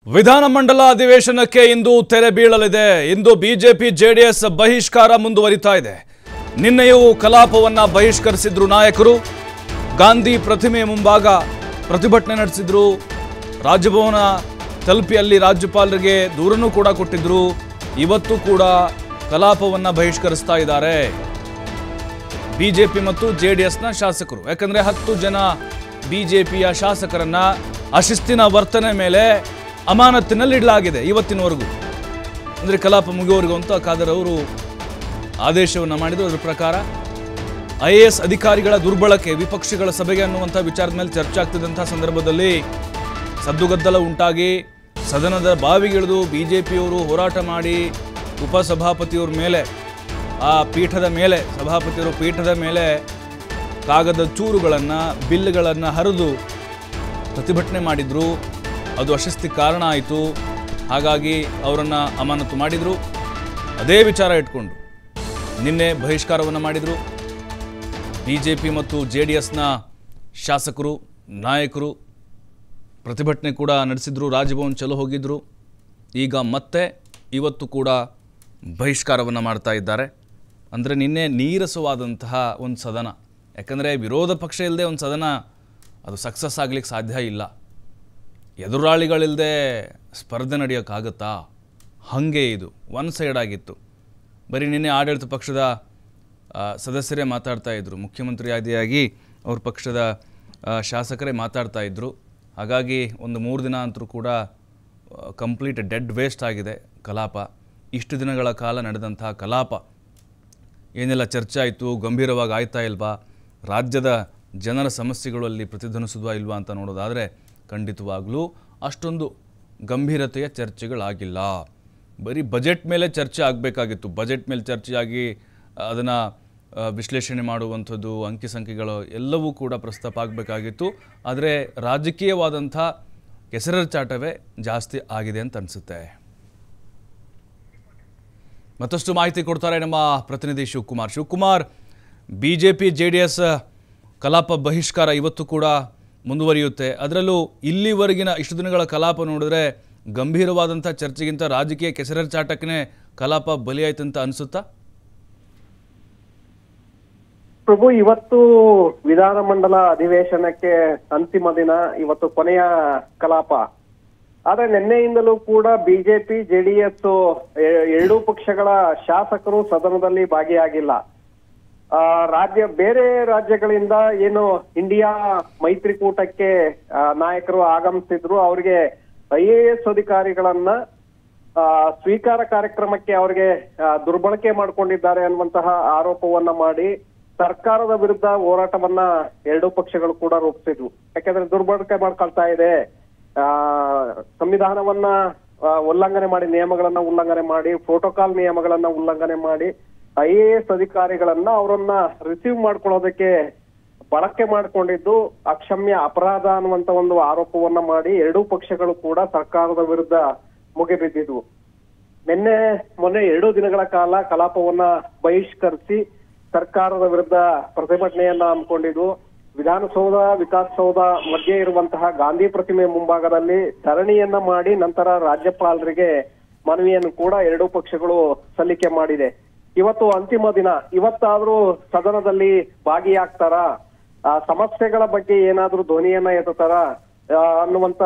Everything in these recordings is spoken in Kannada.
ವಿಧಾನಮಂಡಲ ಅಧಿವೇಶನಕ್ಕೆ ಇಂದು ತೆರೆ ಬೀಳಲಿದೆ ಇಂದು ಬಿಜೆಪಿ ಜೆಡಿಎಸ್ ಬಹಿಷ್ಕಾರ ಮುಂದುವರಿತಾ ಇದೆ ನಿನ್ನೆಯೂ ಕಲಾಪವನ್ನ ಬಹಿಷ್ಕರಿಸಿದ್ರು ನಾಯಕರು ಗಾಂಧಿ ಪ್ರತಿಮೆ ಮುಂಭಾಗ ಪ್ರತಿಭಟನೆ ನಡೆಸಿದ್ರು ರಾಜಭವನ ತಲುಪಿ ಅಲ್ಲಿ ರಾಜ್ಯಪಾಲರಿಗೆ ದೂರನೂ ಕೂಡ ಕೊಟ್ಟಿದ್ರು ಇವತ್ತು ಕೂಡ ಕಲಾಪವನ್ನ ಬಹಿಷ್ಕರಿಸ್ತಾ ಇದ್ದಾರೆ ಬಿಜೆಪಿ ಮತ್ತು ಜೆಡಿಎಸ್ನ ಶಾಸಕರು ಯಾಕಂದ್ರೆ ಹತ್ತು ಜನ ಬಿಜೆಪಿಯ ಶಾಸಕರನ್ನ ಅಶಿಸ್ತಿನ ವರ್ತನೆ ಮೇಲೆ ಅಮಾನತಿನಲ್ಲಿಡಲಾಗಿದೆ ಇವತ್ತಿನವರೆಗೂ ಅಂದ್ರೆ ಕಲಾಪ ಮುಗಿಯುವವರೆಗೂ ಅಂತ ಖಾದರ್ ಅವರು ಆದೇಶವನ್ನು ಮಾಡಿದ್ರು ಅದರ ಪ್ರಕಾರ ಐ ಎ ಎಸ್ ಅಧಿಕಾರಿಗಳ ದುರ್ಬಳಕೆ ವಿಪಕ್ಷಗಳ ಸಭೆಗೆ ಅನ್ನುವಂಥ ವಿಚಾರದ ಮೇಲೆ ಚರ್ಚೆ ಆಗ್ತಿದ್ದಂಥ ಸಂದರ್ಭದಲ್ಲಿ ಸದ್ದುಗದ್ದಲ ಉಂಟಾಗಿ ಸದನದ ಬಾವಿಗಿಳಿದು ಬಿಜೆಪಿಯವರು ಹೋರಾಟ ಮಾಡಿ ಉಪಸಭಾಪತಿಯವ್ರ ಮೇಲೆ ಆ ಪೀಠದ ಮೇಲೆ ಸಭಾಪತಿಯವರು ಪೀಠದ ಮೇಲೆ ಕಾಗದ ಚೂರುಗಳನ್ನು ಬಿಲ್ಗಳನ್ನು ಹರಿದು ಪ್ರತಿಭಟನೆ ಮಾಡಿದ್ರು ಅದು ಅಶಸ್ತಿ ಕಾರಣ ಆಯಿತು ಹಾಗಾಗಿ ಅವರನ್ನು ಅಮಾನತು ಮಾಡಿದರು ಅದೇ ವಿಚಾರ ಇಟ್ಕೊಂಡು ನಿನ್ನೆ ಬಹಿಷ್ಕಾರವನ್ನು ಮಾಡಿದರು ಬಿ ಜೆ ಪಿ ಮತ್ತು ಜೆ ಡಿ ಎಸ್ನ ಶಾಸಕರು ನಾಯಕರು ಪ್ರತಿಭಟನೆ ಕೂಡ ನಡೆಸಿದ್ರು ರಾಜಭವನ್ ಚಲೋ ಹೋಗಿದ್ರು ಈಗ ಮತ್ತೆ ಇವತ್ತು ಕೂಡ ಬಹಿಷ್ಕಾರವನ್ನು ಮಾಡ್ತಾ ಇದ್ದಾರೆ ಅಂದರೆ ನಿನ್ನೆ ನೀರಸವಾದಂತಹ ಒಂದು ಸದನ ಯಾಕಂದರೆ ವಿರೋಧ ಪಕ್ಷ ಇಲ್ಲದೆ ಒಂದು ಸದನ ಅದು ಸಕ್ಸಸ್ ಆಗ್ಲಿಕ್ಕೆ ಸಾಧ್ಯ ಇಲ್ಲ ಎದುರಾಳಿಗಳಿಲ್ಲದೆ ಸ್ಪರ್ಧೆ ನಡೆಯೋಕ್ಕಾಗತ್ತಾ ಹಾಗೆ ಇದು ಒನ್ ಸೈಡ್ ಆಗಿತ್ತು ಬರೀ ನಿನ್ನೆ ಆಡಳಿತ ಪಕ್ಷದ ಆ, ಸದಸ್ಯರೇ ಮಾತಾಡ್ತಾ ಇದ್ದರು ಮುಖ್ಯಮಂತ್ರಿ ಆದಿಯಾಗಿ ಅವ್ರ ಪಕ್ಷದ ಆ, ಶಾಸಕರೇ ಮಾತಾಡ್ತಾ ಇದ್ದರು ಹಾಗಾಗಿ ಒಂದು ಮೂರು ದಿನ ಅಂತರೂ ಕೂಡ ಕಂಪ್ಲೀಟ್ ಡೆಡ್ ವೇಸ್ಟ್ ಆಗಿದೆ ಕಲಾಪ ಇಷ್ಟು ದಿನಗಳ ಕಾಲ ನಡೆದಂತಹ ಕಲಾಪ ಏನೆಲ್ಲ ಚರ್ಚೆ ಆಯಿತು ಗಂಭೀರವಾಗಿ ಆಯ್ತಾ ಇಲ್ವಾ ರಾಜ್ಯದ ಜನರ ಸಮಸ್ಯೆಗಳು ಅಲ್ಲಿ ಪ್ರತಿಧ್ವನಿಸಿದ್ವಾ ಇಲ್ವಾ ಅಂತ ನೋಡೋದಾದರೆ ಖಂಡಿತವಾಗಲೂ ಅಷ್ಟೊಂದು ಗಂಭೀರತೆಯ ಚರ್ಚೆಗಳಾಗಿಲ್ಲ ಬರೀ ಬಜೆಟ್ ಮೇಲೆ ಚರ್ಚೆ ಆಗಬೇಕಾಗಿತ್ತು ಬಜೆಟ್ ಮೇಲೆ ಚರ್ಚೆ ಆಗಿ ಅದನ್ನು ವಿಶ್ಲೇಷಣೆ ಮಾಡುವಂಥದ್ದು ಅಂಕಿ ಸಂಖ್ಯೆಗಳು ಎಲ್ಲವೂ ಕೂಡ ಪ್ರಸ್ತಾಪ ಆಗಬೇಕಾಗಿತ್ತು ಆದರೆ ರಾಜಕೀಯವಾದಂಥ ಕೆಸರಚಾಟವೇ ಜಾಸ್ತಿ ಆಗಿದೆ ಅಂತ ಅನಿಸುತ್ತೆ ಮತ್ತಷ್ಟು ಮಾಹಿತಿ ಕೊಡ್ತಾರೆ ನಮ್ಮ ಪ್ರತಿನಿಧಿ Shivakumar Shivakumar B J P J D S ಕಲಾಪ ಬಹಿಷ್ಕಾರ ಇವತ್ತು ಕೂಡ ಮುಂದುವರಿಯುತ್ತೆ ಅದರಲ್ಲೂ ಇಲ್ಲಿವರೆಗಿನ ಇಷ್ಟು ದಿನಗಳ ಕಲಾಪ ನೋಡಿದ್ರೆ ಗಂಭೀರವಾದಂಥ ಚರ್ಚೆಗಿಂತ ರಾಜಕೀಯ ಕೆಸರಚಾಟಕ್ಕೆ ಕಲಾಪ ಬಲಿಯಾಯ್ತು ಅಂತ ಅನಿಸುತ್ತಾ ಪ್ರಭು ಇವತ್ತು ವಿಧಾನಮಂಡಲ ಅಧಿವೇಶನಕ್ಕೆ ಅಂತಿಮ ದಿನ ಇವತ್ತು ಕೊನೆಯ ಕಲಾಪ ಆದ್ರೆ ನಿನ್ನೆಯಿಂದಲೂ ಕೂಡ ಬಿಜೆಪಿ ಜೆಡಿಎಸ್ ಎರಡೂ ಪಕ್ಷಗಳ ಶಾಸಕರು ಸದನದಲ್ಲಿ ಭಾಗಿಯಾಗಿಲ್ಲ ಆ, ರಾಜ್ಯ ಬೇರೆ ರಾಜ್ಯಗಳಿಂದ ಏನು ಇಂಡಿಯಾ ಮೈತ್ರಿಕೂಟಕ್ಕೆ ಆ, ನಾಯಕರು ಆಗಮಿಸಿದ್ರು ಅವರಿಗೆ ಐ ಎ ಎಸ್ ಅಧಿಕಾರಿಗಳನ್ನ ಆ, ಸ್ವೀಕಾರ ಕಾರ್ಯಕ್ರಮಕ್ಕೆ ಅವರಿಗೆ ಆ, ದುರ್ಬಳಕೆ ಮಾಡ್ಕೊಂಡಿದ್ದಾರೆ ಅನ್ನುವಂತಹ ಆರೋಪವನ್ನ ಮಾಡಿ ಸರ್ಕಾರದ ವಿರುದ್ಧ ಹೋರಾಟವನ್ನ ಎರಡೂ ಪಕ್ಷಗಳು ಕೂಡ ರೂಪಿಸಿದ್ವು ಯಾಕಂದ್ರೆ ದುರ್ಬಳಕೆ ಮಾಡ್ಕೊಳ್ತಾ ಇದೆ ಆ ಸಂವಿಧಾನವನ್ನ ಆ, ಉಲ್ಲಂಘನೆ ಮಾಡಿ ನಿಯಮಗಳನ್ನ ಉಲ್ಲಂಘನೆ ಮಾಡಿ ಪ್ರೋಟೋಕಾಲ್ ನಿಯಮಗಳನ್ನ ಉಲ್ಲಂಘನೆ ಮಾಡಿ ಐ ಎ ಎಸ್ ಅಧಿಕಾರಿಗಳನ್ನ ಅವರನ್ನ ರಿಸೀವ್ ಮಾಡ್ಕೊಳ್ಳೋದಕ್ಕೆ ಬಳಕೆ ಮಾಡಿಕೊಂಡಿದ್ದು ಅಕ್ಷಮ್ಯ ಅಪರಾಧ ಅನ್ನುವಂತ ಒಂದು ಆರೋಪವನ್ನ ಮಾಡಿ ಎರಡೂ ಪಕ್ಷಗಳು ಕೂಡ ಸರ್ಕಾರದ ವಿರುದ್ಧ ಮುಗಿಬಿದ್ದಿದ್ವು ನಿನ್ನೆ ಮೊನ್ನೆ ಎರಡು ದಿನಗಳ ಕಾಲ ಕಲಾಪವನ್ನ ಬಹಿಷ್ಕರಿಸಿ ಸರ್ಕಾರದ ವಿರುದ್ಧ ಪ್ರತಿಭಟನೆಯನ್ನ ಹಮ್ಮಿಕೊಂಡಿದ್ವು ವಿಧಾನಸೌಧ ವಿಕಾಸಸೌಧ ಮಧ್ಯೆ ಇರುವಂತಹ ಗಾಂಧಿ ಪ್ರತಿಮೆ ಮುಂಭಾಗದಲ್ಲಿ ಧರಣಿಯನ್ನ ಮಾಡಿ ನಂತರ ರಾಜ್ಯಪಾಲರಿಗೆ ಮನವಿಯನ್ನು ಕೂಡ ಎರಡೂ ಪಕ್ಷಗಳು ಸಲ್ಲಿಕೆ ಮಾಡಿದೆ ಇವತ್ತು ಅಂತಿಮ ದಿನ ಇವತ್ತಾದ್ರೂ ಸದನದಲ್ಲಿ ಭಾಗಿಯಾಗ್ತಾರ ಆ ಸಮಸ್ಯೆಗಳ ಬಗ್ಗೆ ಏನಾದ್ರೂ ಧ್ವನಿಯನ್ನ ಎತ್ತುತ್ತಾರ ಆ, ಅನ್ನುವಂತ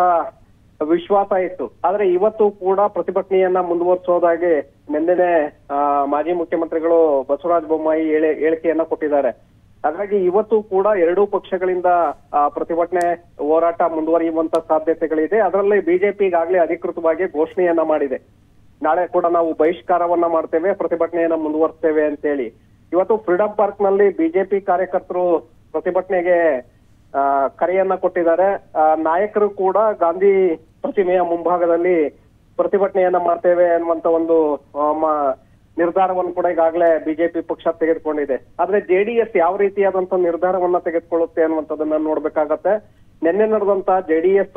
ವಿಶ್ವಾಸ ಇತ್ತು ಆದ್ರೆ ಇವತ್ತು ಕೂಡ ಪ್ರತಿಭಟನೆಯನ್ನ ಮುಂದುವರಿಸೋದಾಗಿ ನಿನ್ನೆನೆ ಆ, ಮಾಜಿ ಮುಖ್ಯಮಂತ್ರಿಗಳು ಬಸವರಾಜ ಬೊಮ್ಮಾಯಿ ಹೇಳಿ ಹೇಳಿಕೆಯನ್ನ ಕೊಟ್ಟಿದ್ದಾರೆ ಹಾಗಾಗಿ ಇವತ್ತು ಕೂಡ ಎರಡೂ ಪಕ್ಷಗಳಿಂದ ಆ, ಪ್ರತಿಭಟನೆ ಹೋರಾಟ ಮುಂದುವರಿಯುವಂತ ಸಾಧ್ಯತೆಗಳಿದೆ ಅದರಲ್ಲಿ ಬಿಜೆಪಿ ಈಗಾಗಲೇ ಅಧಿಕೃತವಾಗಿ ಘೋಷಣೆಯನ್ನ ಮಾಡಿದೆ ನಾಳೆ ಕೂಡ ನಾವು ಬಹಿಷ್ಕಾರವನ್ನ ಮಾಡ್ತೇವೆ ಪ್ರತಿಭಟನೆಯನ್ನ ಮುಂದುವರಿಸ್ತೇವೆ ಅಂತೇಳಿ ಇವತ್ತು ಫ್ರೀಡಂ ಪಾರ್ಕ್ ನಲ್ಲಿ ಬಿಜೆಪಿ ಕಾರ್ಯಕರ್ತರು ಪ್ರತಿಭಟನೆಗೆ ಆ, ಕರೆಯನ್ನ ಕೊಟ್ಟಿದ್ದಾರೆ ಆ, ನಾಯಕರು ಕೂಡ ಗಾಂಧಿ ಪ್ರತಿಮೆಯ ಮುಂಭಾಗದಲ್ಲಿ ಪ್ರತಿಭಟನೆಯನ್ನ ಮಾಡ್ತೇವೆ ಅನ್ನುವಂತ ಒಂದು ಆ, ಮ- ನಿರ್ಧಾರವನ್ನು ಕೂಡ ಈಗಾಗಲೇ ಬಿಜೆಪಿ ಪಕ್ಷ ತೆಗೆದುಕೊಂಡಿದೆ ಆದ್ರೆ ಜೆಡಿಎಸ್ ಯಾವ ರೀತಿಯಾದಂತ ನಿರ್ಧಾರವನ್ನ ತೆಗೆದುಕೊಳ್ಳುತ್ತೆ ಅನ್ನುವಂಥದ್ದನ್ನ ನೋಡ್ಬೇಕಾಗತ್ತೆ ನಿನ್ನೆ ನಡೆದಂತ ಜೆಡಿಎಸ್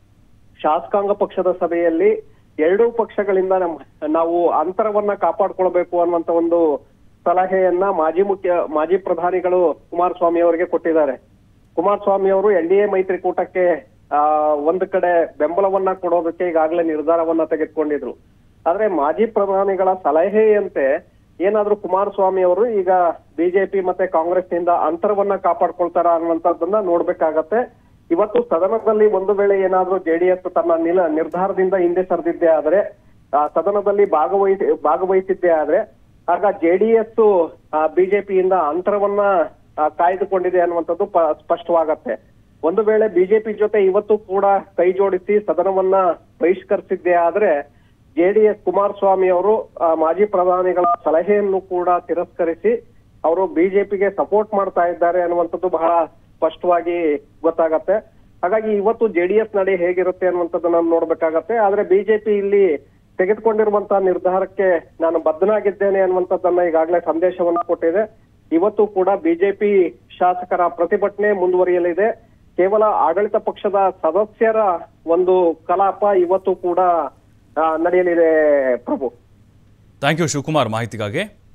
ಶಾಸಕಾಂಗ ಪಕ್ಷದ ಸಭೆಯಲ್ಲಿ ಎರಡೂ ಪಕ್ಷಗಳಿಂದ ನಮ್- ನಾವು ಅಂತರವನ್ನ ಕಾಪಾಡ್ಕೊಳ್ಬೇಕು ಅನ್ನುವಂತ ಒಂದು ಸಲಹೆಯನ್ನ ಮಾಜಿ ಮುಖ್ಯ ಮಾಜಿ ಪ್ರಧಾನಿಗಳು ಕುಮಾರಸ್ವಾಮಿ ಅವರಿಗೆ ಕೊಟ್ಟಿದ್ದಾರೆ ಕುಮಾರಸ್ವಾಮಿ ಅವರು ಎನ್ ಡಿ ಎ ಮೈತ್ರಿಕೂಟಕ್ಕೆ ಆ ಒಂದು ಕಡೆ ಬೆಂಬಲವನ್ನ ಕೊಡೋದಕ್ಕೆ ಈಗಾಗಲೇ ನಿರ್ಧಾರವನ್ನ ತೆಗೆದುಕೊಂಡಿದ್ರು ಆದ್ರೆ ಮಾಜಿ ಪ್ರಧಾನಿಗಳ ಸಲಹೆಯಂತೆ ಏನಾದ್ರೂ ಕುಮಾರಸ್ವಾಮಿ ಅವರು ಈಗ ಬಿಜೆಪಿ ಮತ್ತೆ ಕಾಂಗ್ರೆಸ್ನಿಂದ ಅಂತರವನ್ನ ಕಾಪಾಡ್ಕೊಳ್ತಾರ ಅನ್ನುವಂಥದ್ದನ್ನ ನೋಡ್ಬೇಕಾಗತ್ತೆ ಇವತ್ತು ಸದನದಲ್ಲಿ ಒಂದು ವೇಳೆ ಏನಾದ್ರೂ ಜೆಡಿಎಸ್ ತನ್ನ ನಿಲ ನಿರ್ಧಾರದಿಂದ ಹಿಂದೆ ಸರಿದಿದ್ದೇ ಆದ್ರೆ ಆ ಸದನದಲ್ಲಿ ಭಾಗವಹಿಸಿ ಭಾಗವಹಿಸಿದ್ದೇ ಆದ್ರೆ ಆಗ ಜೆಡಿಎಸ್ ಬಿಜೆಪಿಯಿಂದ ಅಂತರವನ್ನ ಆ, ಕಾಯ್ದುಕೊಂಡಿದೆ ಅನ್ನುವಂಥದ್ದು ಪ- ಸ್ಪಷ್ಟವಾಗತ್ತೆ ಒಂದು ವೇಳೆ ಬಿಜೆಪಿ ಜೊತೆ ಇವತ್ತು ಕೂಡ ಕೈ ಜೋಡಿಸಿ ಸದನವನ್ನ ಬಹಿಷ್ಕರಿಸಿದ್ದೇ ಆದ್ರೆ ಜೆಡಿಎಸ್ ಕುಮಾರಸ್ವಾಮಿ ಅವರು ಆ, ಮಾಜಿ ಪ್ರಧಾನಿಗಳ ಸಲಹೆಯನ್ನು ಕೂಡ ತಿರಸ್ಕರಿಸಿ ಅವರು ಬಿಜೆಪಿಗೆ ಸಪೋರ್ಟ್ ಮಾಡ್ತಾ ಇದ್ದಾರೆ ಅನ್ನುವಂಥದ್ದು ಬಹಳ ಸ್ಪಷ್ಟವಾಗಿ ಗೊತ್ತಾಗತ್ತೆ ಹಾಗಾಗಿ ಇವತ್ತು ಜೆಡಿಎಸ್ ನಡೆ ಹೇಗಿರುತ್ತೆ ಅನ್ನುವಂಥದ್ದನ್ನ ನೋಡ್ಬೇಕಾಗತ್ತೆ ಆದ್ರೆ ಬಿಜೆಪಿ ಇಲ್ಲಿ ತೆಗೆದುಕೊಂಡಿರುವಂತಹ ನಿರ್ಧಾರಕ್ಕೆ ನಾನು ಬದ್ಧನಾಗಿದ್ದೇನೆ ಅನ್ನುವಂಥದ್ದನ್ನ ಈಗಾಗಲೇ ಸಂದೇಶವನ್ನ ಕೊಟ್ಟಿದೆ ಇವತ್ತು ಕೂಡ ಬಿಜೆಪಿ ಶಾಸಕರ ಪ್ರತಿಭಟನೆ ಮುಂದುವರಿಯಲಿದೆ ಕೇವಲ ಆಡಳಿತ ಪಕ್ಷದ ಸದಸ್ಯರ ಒಂದು ಕಲಾಪ ಇವತ್ತು ಕೂಡ ಆ, ನಡೆಯಲಿದೆ ಪ್ರಭು ಥ್ಯಾಂಕ್ ಯು ಶಿವಕುಮಾರ್ ಮಾಹಿತಿಗಾಗಿ